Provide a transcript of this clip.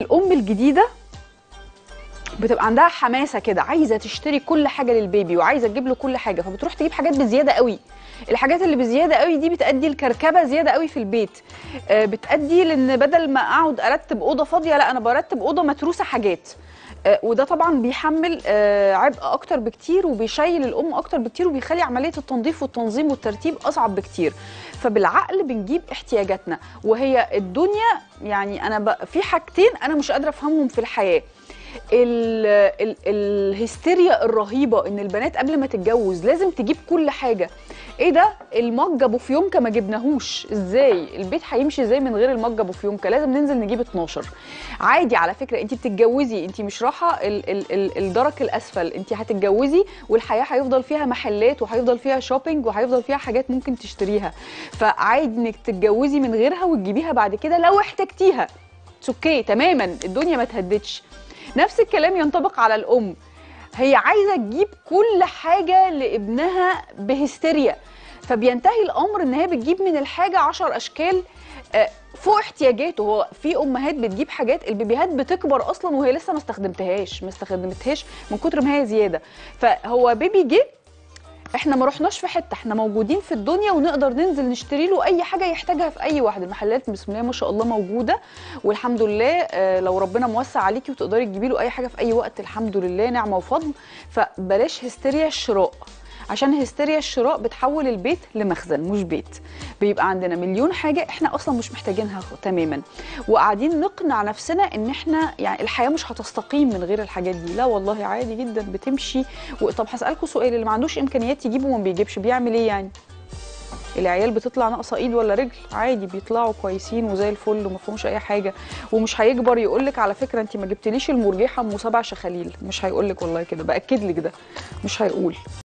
الام الجديده بتبقى عندها حماسه كده عايزه تشتري كل حاجه للبيبي وعايزه تجيب له كل حاجه فبتروح تجيب حاجات بزياده قوي الحاجات اللي بزياده قوي دي بتادي لكركبه زياده قوي في البيت آه، بتادي لان بدل ما اقعد ارتب اوضه فاضيه لا انا برتب اوضه متروسه حاجات آه، وده طبعا بيحمل آه، عبء اكتر بكتير وبيشيل الام اكتر بكتير وبيخلي عمليه التنظيف والتنظيم والترتيب اصعب بكتير فبالعقل بنجيب احتياجاتنا وهي الدنيا يعني انا ب... في حاجتين انا مش قادره افهمهم في الحياه ال ال الهستيريا الرهيبه ان البنات قبل ما تتجوز لازم تجيب كل حاجه ايه ده المج ابو فيونكه ما جبناهوش ازاي البيت هيمشي ازاي من غير المج ابو فيونكه لازم ننزل نجيب 12 عادي على فكره انت بتتجوزي انت مش رايحه ال- ال- ال- الدرك الاسفل انت هتتجوزي والحياه هيفضل فيها محلات وهيفضل فيها شوبينج وهيفضل فيها حاجات ممكن تشتريها فعادي انك تتجوزي من غيرها وتجيبيها بعد كده لو احتجتيها اوكي تماما الدنيا ما تهدتش نفس الكلام ينطبق على الام هي عايزه تجيب كل حاجه لابنها بهستيريا فبينتهي الامر ان هي بتجيب من الحاجه عشر اشكال آه، فوق احتياجاته هو في امهات بتجيب حاجات البيبيهات بتكبر اصلا وهي لسه ما استخدمتهاش ما استخدمتهاش من كتر ما هي زياده فهو بيبي جه احنا ما رحناش في حته احنا موجودين في الدنيا ونقدر ننزل نشتري له اي حاجه يحتاجها في اي واحد المحلات بسم الله ما شاء الله موجوده والحمد لله آه، لو ربنا موسع عليكي وتقدري تجيبي له اي حاجه في اي وقت الحمد لله نعمه وفضل فبلاش هستيريا الشراء عشان هستيريا الشراء بتحول البيت لمخزن مش بيت بيبقى عندنا مليون حاجه احنا اصلا مش محتاجينها خ- تماما وقاعدين نقنع نفسنا ان احنا يعني الحياه مش هتستقيم من غير الحاجات دي لا والله عادي جدا بتمشي و... طب هسالكم سؤال اللي ما عندوش امكانيات يجيب وما بيجيبش بيعمل ايه يعني العيال بتطلع ناقصه ايد ولا رجل عادي بيطلعوا كويسين وزي الفل وما فيهمش اي حاجه ومش هيكبر يقول لك على فكره انت ما جبتليش المرجحه ام سبع شخاليل مش هيقول لك والله كده باكد لك ده مش هيقول